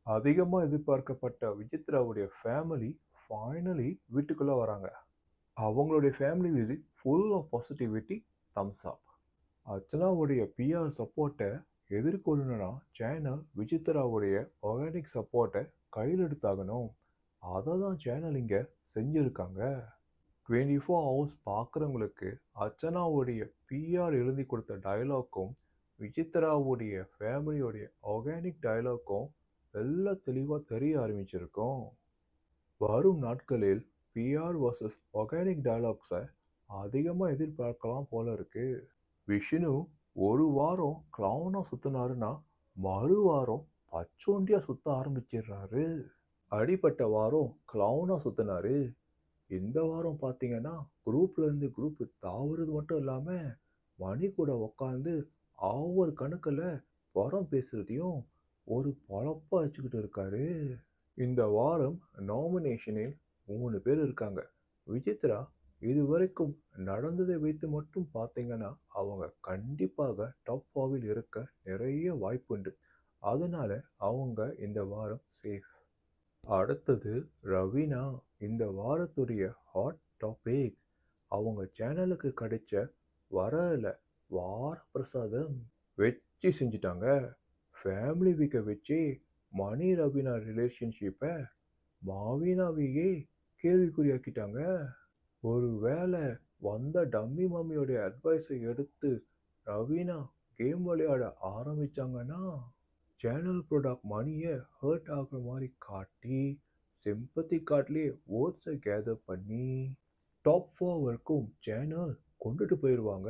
அதிகமாக எதிர்பார்க்கப்பட்ட விசித்ராவுடைய family finally வீட்டுக்குள்ளே வராங்க அவங்களுடைய family visit full of positivity thumbs up அர்ச்சனாவுடைய பிஆர் சப்போர்ட்டை எதிர்கொள்ளணும்னா சேனல் விசித்ராவுடைய ஆர்கானிக் சப்போர்ட்டை கையில் எடுத்தாகணும் அதை தான் சேனல் இங்கே செஞ்சுருக்காங்க டுவெண்ட்டி ஃபோர் ஹவர்ஸ் பார்க்குறவங்களுக்கு அர்ச்சனாவுடைய பிஆர் எழுதி கொடுத்த டயலாக்கும் விசித்ராவுடைய ஃபேமிலியோடைய ஆர்கானிக் டயலாக்கும் எல்லாம் தெளிவாக தெரிய ஆரம்பிச்சிருக்கும் வரும் நாட்களில் பிஆர் வர்சஸ் ஆர்கானிக் டயலாக்ஸை அதிகமாக எதிர்பார்க்கலாம் போல இருக்கு விஷ்ணு ஒரு வாரம் கிளவுனாக சுற்றினாருன்னா மறு வாரம் பச்சோண்டியாக சுற்ற ஆரம்பிச்சிடுறாரு அடிப்பட்ட வாரம் கிளவுனாக சுற்றினாரு இந்த வாரம் பார்த்தீங்கன்னா குரூப்லேருந்து குரூப் தாவுறது மட்டும் இல்லாமல் மணி கூட உக்காந்து ஒவ்வொரு கணக்கில் வரம் பேசுகிறதையும் ஒரு பொழப்பாக வச்சுக்கிட்டு இருக்காரு இந்த வாரம் நாமினேஷனில் மூணு பேர் இருக்காங்க விசித்ரா இது வரைக்கும் நடந்ததை வைத்து மட்டும் பார்த்தீங்கன்னா அவங்க கண்டிப்பாக டாப் ஃபாவில் இருக்க நிறைய வாய்ப்புண்டு அதனால அவங்க இந்த வாரம் சேஃப் அடுத்தது ரவீனா இந்த வாரத்துடைய ஹாட் டாபிக் அவங்க சேனலுக்கு கிடைச்ச வரல வார பிரசாதம் வச்சு செஞ்சிட்டாங்க ஃபேமிலி வீக்கை வச்சு மணி ரவீனா ரிலேஷன்ஷிப்பை மாவினாவையே கேள்விக்குறியாக்கிட்டாங்க ஒரு வேளை வந்த டம்மி மம்மியோடைய அட்வைஸை எடுத்து ரவீனா கேம் விளையாட ஆரம்பிச்சாங்கன்னா சேனல் ப்ராடக்ட் மணியை ஹர்ட் ஆகுற மாதிரி காட்டி சிம்பத்தி கார்ட்லேயே ஓட்ஸை கேதர் பண்ணி டாப் ஃபோர் வரைக்கும் சேனல் கொண்டுட்டு போயிடுவாங்க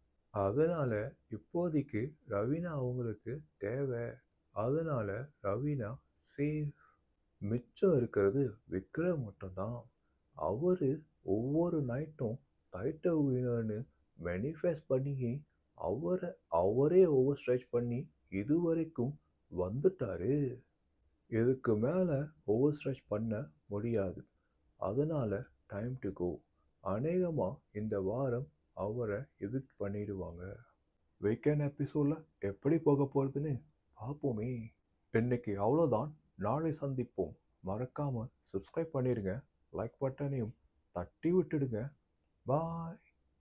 அதனால இப்போதைக்கு ரவீனா அவங்களுக்கு தேவை அதனால ரவீனா சேஃப் மிச்சம் இருக்கிறது விக்ரம் மட்டும்தான் அவரு ஒவ்வொரு நைட்டும் டைட்டில் வினர்னு மேனிஃபெஸ்ட் பண்ணி அவரை அவரே ஓவர் ஸ்ட்ரெச் பண்ணி இது வரைக்கும் வந்துட்டாரு இதுக்கு மேலே ஓவர் ஸ்ட்ரெச் பண்ண முடியாது அதனால டைம் டு கோ அநேகமாக இந்த வாரம் அவரை எவிக்ட் பண்ணிடுவாங்க வீக்கெண்ட் எபிசோடில் எப்படி போக போகிறதுன்னு பார்ப்போமே இன்னைக்கு அவ்வளோதான் நாளை சந்திப்போம் மறக்காமல் சப்ஸ்கிரைப் பண்ணிடுங்க லைக் பட்டனையும் தட்டி விட்டுடுங்க பாய்